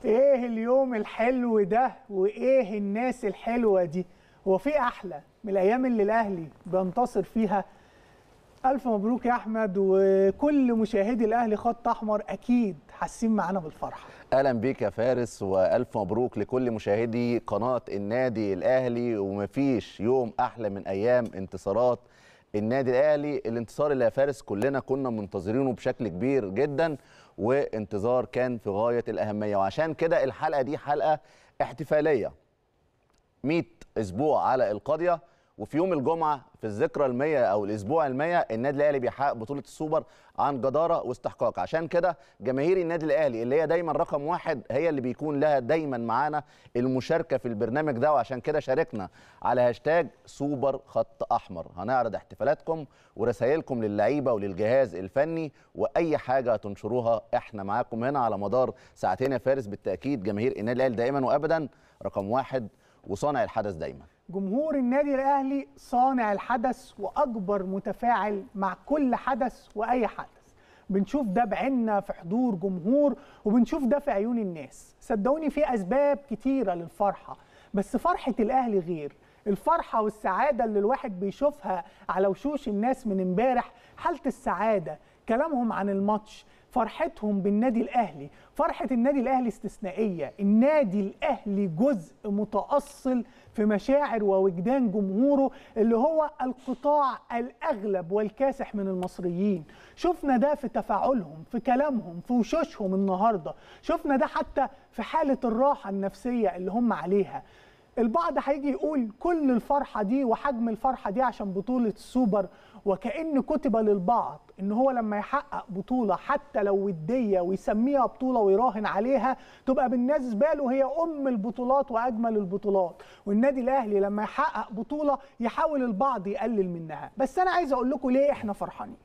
ايه اليوم الحلو ده وايه الناس الحلوه دي هو في احلى من الايام اللي الاهلي بينتصر فيها الف مبروك يا احمد وكل مشاهدي الاهلي خط احمر اكيد حاسين معانا بالفرحه اهلا بيك يا فارس والف مبروك لكل مشاهدي قناه النادي الاهلي ومفيش يوم احلى من ايام انتصارات النادي الاهلي الانتصار اللي يا فارس كلنا كنا منتظرينه بشكل كبير جدا وانتظار كان في غايه الاهميه وعشان كده الحلقه دي حلقه احتفاليه 100 اسبوع على القاضيه وفي يوم الجمعه في الذكرى المية او الاسبوع المية النادي الاهلي بيحقق بطوله السوبر عن جداره واستحقاق عشان كده جماهير النادي الاهلي اللي هي دايما رقم واحد هي اللي بيكون لها دايما معانا المشاركه في البرنامج ده وعشان كده شاركنا على هاشتاج سوبر خط احمر هنعرض احتفالاتكم ورسائلكم للعيبه وللجهاز الفني واي حاجه هتنشروها احنا معاكم هنا على مدار ساعتين يا فارس بالتاكيد جماهير النادي الاهلي دائما وابدا رقم واحد وصانع الحدث دايما جمهور النادي الاهلي صانع الحدث واكبر متفاعل مع كل حدث واي حدث بنشوف ده بعيننا في حضور جمهور وبنشوف ده في عيون الناس صدقوني في اسباب كتيره للفرحه بس فرحه الاهلي غير الفرحه والسعاده اللي الواحد بيشوفها على وشوش الناس من امبارح حاله السعاده كلامهم عن الماتش فرحتهم بالنادي الاهلي فرحه النادي الاهلي استثنائيه النادي الاهلي جزء متاصل في مشاعر ووجدان جمهوره اللي هو القطاع الاغلب والكاسح من المصريين شفنا ده في تفاعلهم في كلامهم في وشوشهم النهارده شفنا ده حتى في حاله الراحه النفسيه اللي هم عليها البعض هيجي يقول كل الفرحة دي وحجم الفرحة دي عشان بطولة السوبر وكأن كتب للبعض إن هو لما يحقق بطولة حتى لو ودية ويسميها بطولة ويراهن عليها تبقى بالنسبة له هي أم البطولات وأجمل البطولات والنادي الأهلي لما يحقق بطولة يحاول البعض يقلل منها بس أنا عايز أقول لكم ليه إحنا فرحانين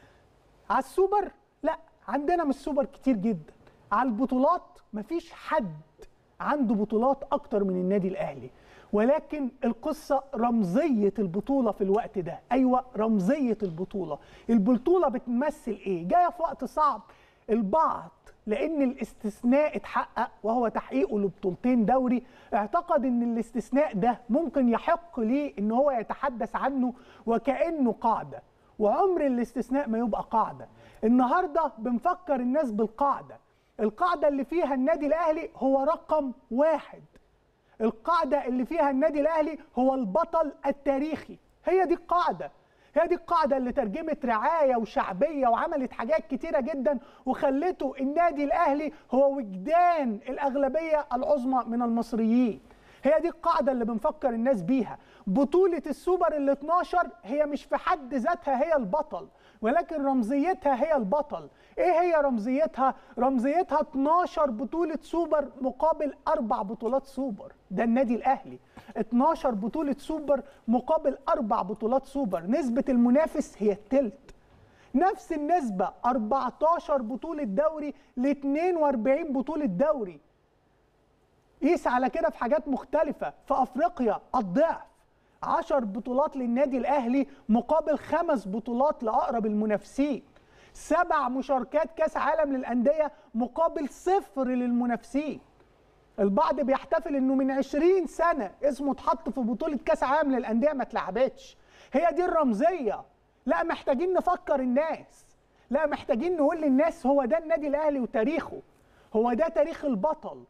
على السوبر لا عندنا مش سوبر كتير جدا على البطولات مفيش حد عنده بطولات اكتر من النادي الاهلي ولكن القصة رمزية البطولة في الوقت ده أيوة رمزية البطولة البطولة بتمثل إيه؟ جاية في وقت صعب البعض لأن الاستثناء اتحقق وهو تحقيقه لبطولتين دوري اعتقد أن الاستثناء ده ممكن يحق ليه أن هو يتحدث عنه وكأنه قاعدة وعمر الاستثناء ما يبقى قاعدة النهاردة بنفكر الناس بالقاعدة القاعدة اللي فيها النادي الأهلي هو رقم واحد القاعدة اللي فيها النادي الأهلي هو البطل التاريخي هي دي القاعدة هي دي القاعدة اللي ترجمت رعاية وشعبية وعملت حاجات كتيرة جدا وخلته النادي الأهلي هو وجدان الأغلبية العظمى من المصريين هي دي القاعدة اللي بنفكر الناس بيها بطولة السوبر ال 12 هي مش في حد ذاتها هي البطل ولكن رمزيتها هي البطل ايه هي رمزيتها رمزيتها 12 بطولة سوبر مقابل اربع بطولات سوبر ده النادي الاهلي 12 بطولة سوبر مقابل اربع بطولات سوبر نسبة المنافس هي التلت نفس النسبة 14 بطولة دوري ل 42 بطولة دوري قيس على كده في حاجات مختلفة في افريقيا الضعف 10 بطولات للنادي الاهلي مقابل خمس بطولات لاقرب المنافسين سبع مشاركات كاس عالم للانديه مقابل صفر للمنافسين البعض بيحتفل انه من 20 سنه اسمه اتحط في بطوله كاس عالم للانديه ما اتلعبتش هي دي الرمزيه لا محتاجين نفكر الناس لا محتاجين نقول للناس هو ده النادي الاهلي وتاريخه هو ده تاريخ البطل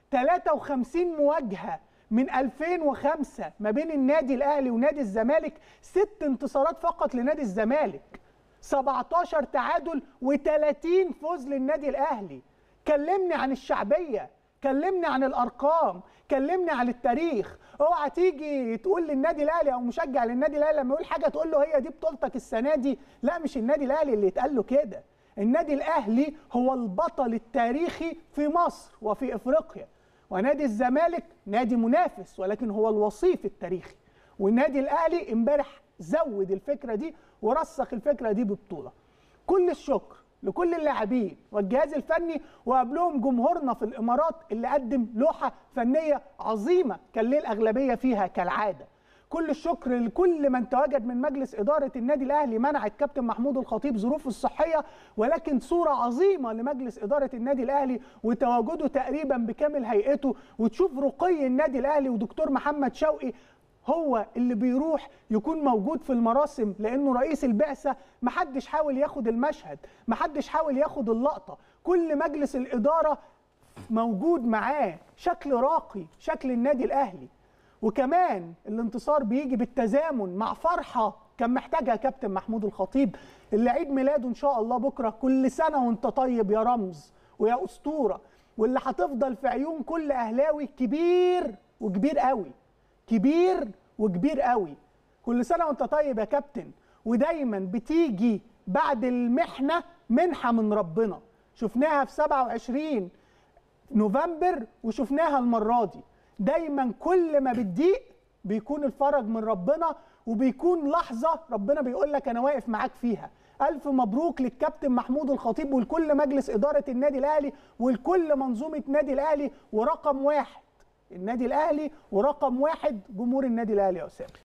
53 مواجهه من 2005 ما بين النادي الاهلي ونادي الزمالك ست انتصارات فقط لنادي الزمالك 17 تعادل و30 فوز للنادي الاهلي كلمني عن الشعبيه كلمني عن الارقام كلمني عن التاريخ اوعى تيجي تقول للنادي الاهلي او مشجع للنادي الاهلي لما يقول حاجه تقول له هي دي بطولتك السنه دي لا مش النادي الاهلي اللي يتقال له كده النادي الاهلي هو البطل التاريخي في مصر وفي افريقيا ونادي الزمالك نادي منافس ولكن هو الوصيف التاريخي والنادي الاهلي امبارح زود الفكره دي ورسخ الفكره دي ببطوله كل الشكر لكل اللاعبين والجهاز الفني وقبلهم جمهورنا في الامارات اللي قدم لوحه فنيه عظيمه كان ليه الاغلبيه فيها كالعاده كل الشكر لكل من تواجد من مجلس اداره النادي الاهلي منع الكابتن محمود الخطيب ظروفه الصحيه ولكن صوره عظيمه لمجلس اداره النادي الاهلي وتواجده تقريبا بكامل هيئته وتشوف رقي النادي الاهلي ودكتور محمد شوقي هو اللي بيروح يكون موجود في المراسم لانه رئيس البعثه محدش حاول ياخد المشهد محدش حاول ياخد اللقطه كل مجلس الاداره موجود معاه شكل راقي شكل النادي الاهلي وكمان الانتصار بيجي بالتزامن مع فرحه كان محتاجها كابتن محمود الخطيب اللي عيد ميلاده ان شاء الله بكره كل سنه وانت طيب يا رمز ويا اسطوره واللي هتفضل في عيون كل اهلاوي كبير وكبير قوي كبير وكبير قوي كل سنه وانت طيب يا كابتن ودايما بتيجي بعد المحنه منحه من ربنا شفناها في 27 نوفمبر وشفناها المره دي دايما كل ما بتضيق بيكون الفرج من ربنا وبيكون لحظه ربنا بيقول لك انا واقف معاك فيها الف مبروك للكابتن محمود الخطيب ولكل مجلس اداره النادي الاهلي ولكل منظومه نادي الاهلي ورقم واحد النادي الاهلي ورقم واحد جمهور النادي الاهلي يا اسامه